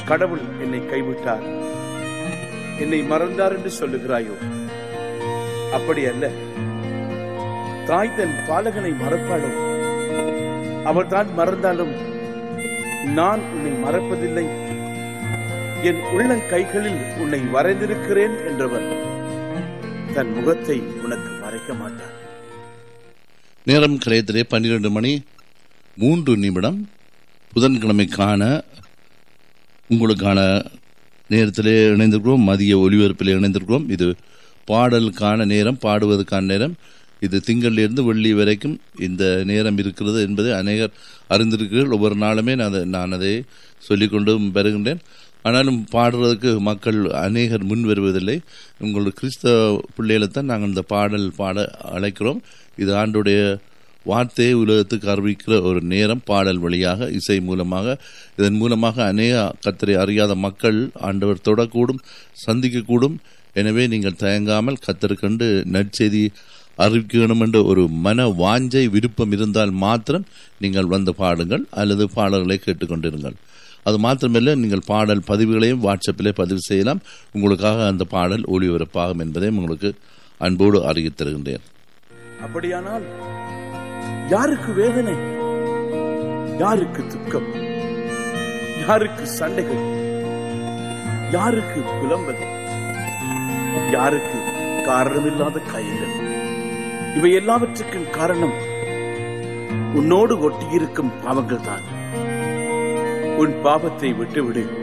கடவுள் என்னை கைவிட்டார் என்னை மறந்தார் என்று சொல்லுகிறாயோ அப்படி அல்ல தாய் தன் பாலகனை மறப்பாளோ அவர்தான் மறந்தாலும் நான் உன்னை மறப்பதில்லை என் உள்ளங்கைகளில் உன்னை வரைந்திருக்கிறேன் என்றவர் தன் முகத்தை உனக்கு மறைக்க மாட்டார் நேரம் கலையத்திலே பன்னிரண்டு மணி மூன்று நிமிடம் புதன்கிழமைக்கான உங்களுக்கான நேரத்திலே இணைந்திருக்கிறோம் மதிய ஒலிபரப்பில் இணைந்திருக்கிறோம் இது பாடலுக்கான நேரம் பாடுவதற்கான நேரம் இது திங்களிலிருந்து வெள்ளி வரைக்கும் இந்த நேரம் இருக்கிறது என்பதை அநேகர் அறிந்திருக்கிறீர்கள் ஒவ்வொரு நாளுமே நான் அதை நான் அதை சொல்லிக்கொண்டு வருகின்றேன் ஆனாலும் பாடுறதுக்கு மக்கள் அநேகர் முன் வருவதில்லை உங்களுடைய கிறிஸ்தவ பிள்ளைகளை தான் நாங்கள் இந்த பாடல் பாட அழைக்கிறோம் இது ஆண்டுடைய வார்த்தையை உலகத்துக்கு அறிவிக்கிற ஒரு நேரம் பாடல் வழியாக இசை மூலமாக இதன் மூலமாக அநேக கத்தரை அறியாத மக்கள் ஆண்டவர் தொடக்கூடும் சந்திக்கக்கூடும் எனவே நீங்கள் தயங்காமல் கத்தருக்கண்டு நற்செய்தி அறிவிக்கணும் என்ற ஒரு மன வாஞ்சை விருப்பம் இருந்தால் மாத்திரம் நீங்கள் வந்து பாடுங்கள் அல்லது பாடல்களை கேட்டுக்கொண்டிருங்கள் அது மாத்திரமல்ல நீங்கள் பாடல் பதிவுகளையும் வாட்ஸ்அப்பிலே பதிவு செய்யலாம் உங்களுக்காக அந்த பாடல் ஒளிபரப்பாகும் என்பதையும் உங்களுக்கு அன்போடு அறிவித் தருகின்றேன் அப்படியானால் யாருக்கு வேதனை யாருக்கு துக்கம் யாருக்கு சண்டைகள் யாருக்கு புலம்பல் யாருக்கு காரணமில்லாத காயங்கள் இவை எல்லாவற்றுக்கும் காரணம் உன்னோடு ஒட்டியிருக்கும் பாவங்கள் தான் உன் பாவத்தை விட்டுவிடு